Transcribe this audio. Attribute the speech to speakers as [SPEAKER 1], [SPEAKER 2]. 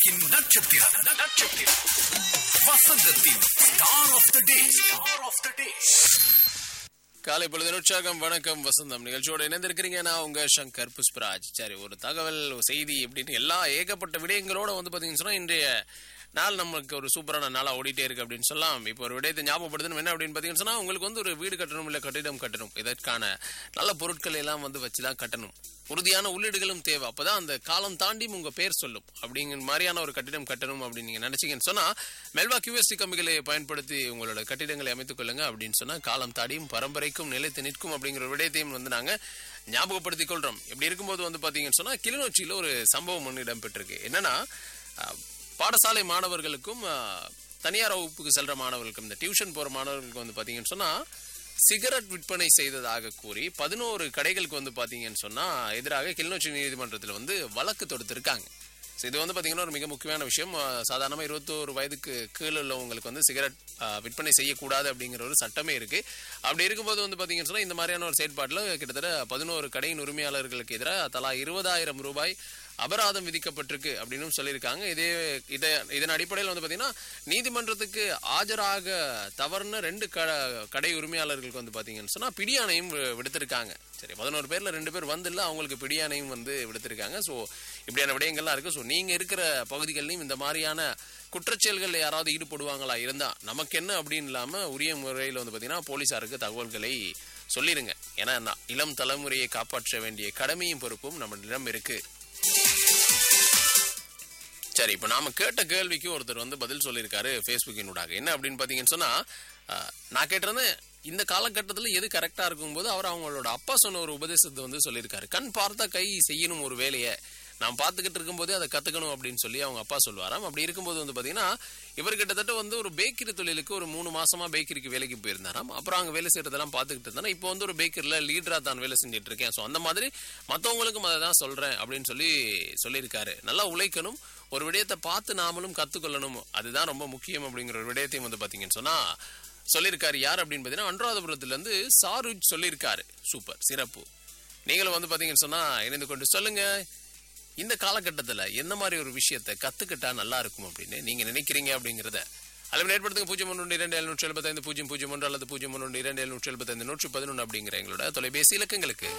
[SPEAKER 1] உலகின் நட்சத்திரம் நட்சத்திரம் வசந்தத்தின் star of the day star of the day
[SPEAKER 2] காலை பொழுது உற்சாகம் வணக்கம் வசந்தம் நிகழ்ச்சியோட இணைந்திருக்கிறீங்க நான் உங்க சங்கர் புஷ்பராஜ் சரி ஒரு தகவல் ஒரு செய்தி அப்படின்னு எல்லா ஏகப்பட்ட விடயங்களோட வந்து பாத்தீங்கன்னு சொன்னா இன்றைய நாள் நமக்கு ஒரு சூப்பரான நாளா ஓடிட்டே இருக்கு அப்படின்னு சொல்லலாம் இப்போ ஒரு விடயத்தை ஞாபகப்படுத்தணும் என்ன அப்படின்னு பாத்தீங்கன்னு சொன்னா உங்களுக்கு வந்து ஒரு வீடு கட்டணும் இல்ல கட்டிடம் கட்டணும் இதற்கான நல்ல பொருட்கள் எல்லாம் வந்து வச்சுதான் கட்டணும் உறுதியான உள்ளீடுகளும் தேவை அப்பதான் அந்த காலம் தாண்டி உங்க பேர் சொல்லும் அப்படிங்கிற மாதிரியான ஒரு கட்டிடம் கட்டணும் அப்படின்னு நீங்க நினைச்சீங்கன்னு சொன்னா மெல்வா கியூஎஸ்டி கம்பிகளை பயன்படுத்தி உங்களோட கட்டிடங்களை அமைத்துக் கொள்ளுங்க அப்படின்னு சொன்னா காலம் தாடியும் பரம்பரைக்கும் நிலைத்து நிற்கும் அப்படிங்கிற ஒரு விடயத்தையும் வந்து நாங்க ஞாபகப்படுத்திக் கொள்றோம் இப்படி இருக்கும்போது வந்து பாத்தீங்கன்னு சொன்னா கிளிநொச்சியில ஒரு சம்பவம் ஒன்று இடம்பெற்றிருக்கு என்னன்னா அஹ், பாடசாலை மாணவர்களுக்கும் அஹ், தனியார் வகுப்புக்கு செல்ற மாணவர்களுக்கும் இந்த டியூஷன் போற மாணவர்களுக்கு வந்து பாத்தீங்கன்னு சொன்னா சிகரெட் விற்பனை செய்ததாக கூறி பதினோரு கடைகளுக்கு வந்து பாத்தீங்கன்னு சொன்னா எதிராக கிளிநொச்சி நீதிமன்றத்தில் வந்து வழக்கு தொடுத்திருக்காங்க So இது வந்து பாத்தீங்கன்னா ஒரு மிக முக்கியமான விஷயம் அஹ், சாதாரணமா இருபத்தோரு வயதுக்கு கீழே உள்ளவங்களுக்கு வந்து சிகரெட் அஹ், விற்பனை செய்யக்கூடாது அப்படிங்கிற ஒரு சட்டமே இருக்கு அப்படி இருக்கும்போது வந்து பாத்தீங்கன்னு சொன்னா இந்த மாதிரியான ஒரு செயற்பாட்டில் கிட்டத்தட்ட பதினோரு கடையின் உரிமையாளர்களுக்கு எதிராக தலா இருபதாயிரம் ரூபாய் அபராதம் விதிக்கப்பட்டிருக்கு அப்படின்னு சொல்லியிருக்காங்க இதே இதை இதன் அடிப்படையில் வந்து பாத்தீங்கன்னா நீதிமன்றத்துக்கு ஆஜராக தவறுன ரெண்டு க கடை உரிமையாளர்களுக்கு வந்து பாத்தீங்கன்னு சொன்னா பிடியாணையும் வி- விடுத்திருக்காங்க சரி பதினோரு பேர்ல ரெண்டு பேர் வந்து இல்ல அவங்களுக்கு பிடியாணையும் வந்து விடுத்திருக்காங்க ஸோ இப்படியான விடயங்கள்லாம் இருக்கு ஸோ நீங்க இருக்கிற பகுதிகள்லையும் இந்த மாதிரியான குற்றச்செயல்களில் யாராவது ஈடுபடுவாங்களா இருந்தா நமக்கு என்ன அப்படின்னு இல்லாம உரிய முறையில் வந்து பாத்தீங்கன்னா போலீசாருக்கு தகவல்களை சொல்லிருங்க ஏன்னா நான் இளம் தலைமுறையை காப்பாற்ற வேண்டிய கடமையும் பொறுப்பும் நம்மளிடம் இருக்கு சரி இப்போ நாம கேட்ட கேள்விக்கு ஒருத்தர் வந்து பதில் சொல்லியிருக்காரு ஃபேஸ்புக்கினூடாக என்ன அப்படின்னு பார்த்தீங்கன்னு சொன்னா அஹ், நான் கேட்டிருந்தேன் இந்த காலகட்டத்தில் எது கரெக்டாக இருக்கும்போது அவர் அவங்களோட அப்பா சொன்ன ஒரு உபதேசத்தை வந்து சொல்லியிருக்காரு கண் பார்த்தா கை செய்யணும் ஒரு வேலையை நான் பார்த்துக்கிட்டு இருக்கும்போதே அதை கற்றுக்கணும் அப்படின்னு சொல்லி அவங்க அப்பா சொல்லுவாராம் அப்படி இருக்கும்போது வந்து பார்த்தீங்கன்னா இவர் கிட்டத்தட்ட வந்து ஒரு பேக்கரி தொழிலுக்கு ஒரு மூணு மாசமா பேக்கரிக்கு வேலைக்கு போயிருந்தாராம் அப்புறம் அங்கே வேலை செய்யறதெல்லாம் பார்த்துக்கிட்டு இருந்தா இப்போ வந்து ஒரு பேக்கரியில் லீடராக தான் வேலை செஞ்சுட்டு இருக்கேன் ஸோ அந்த மாதிரி மற்றவங்களுக்கும் அதை தான் சொல்கிறேன் அப்படின்னு சொல்லி சொல்லியிருக்காரு நல்லா உழைக்கணும் ஒரு விடயத்தை பார்த்து நாமளும் கற்றுக்கொள்ளணும் அதுதான் ரொம்ப முக்கியம் அப்படிங்கிற ஒரு விடயத்தையும் வந்து பார்த்தீங்கன்னு சொன்னா சொல்லியிருக்காரு யார் அப்படின்னு பார்த்தீங்கன்னா அனுராதபுரத்துல இருந்து சாருஜ் சொல்லியிருக்காரு சூப்பர் சிறப்பு நீங்களும் வந்து பார்த்தீங்கன்னு சொன்னா இணைந்து கொண்டு சொல்லுங்க இந்த காலகட்டத்தில் எந்த மாதிரி ஒரு விஷயத்தை கத்துக்கிட்டா நல்லா இருக்கும் அப்படின்னு நீங்க நினைக்கிறீங்க அப்படிங்கிறத அளவில் ஏற்படுத்துங்க பூஜ்ஜியம் ஒன்று இரண்டு எழுநூற்றி எழுபத்தைந்து பூஜ்ஜியம் பூஜ்ஜியம் ஒன்று அல்லது பூஜ்ஜியம் ஒன்று இரண்டு எழுநூற்றி எழுபத்தைந்து நூற்றி பதினொன்று அப்படிங்கிற எங்களோட தொலைபேசி இலக்கங்களுக்கு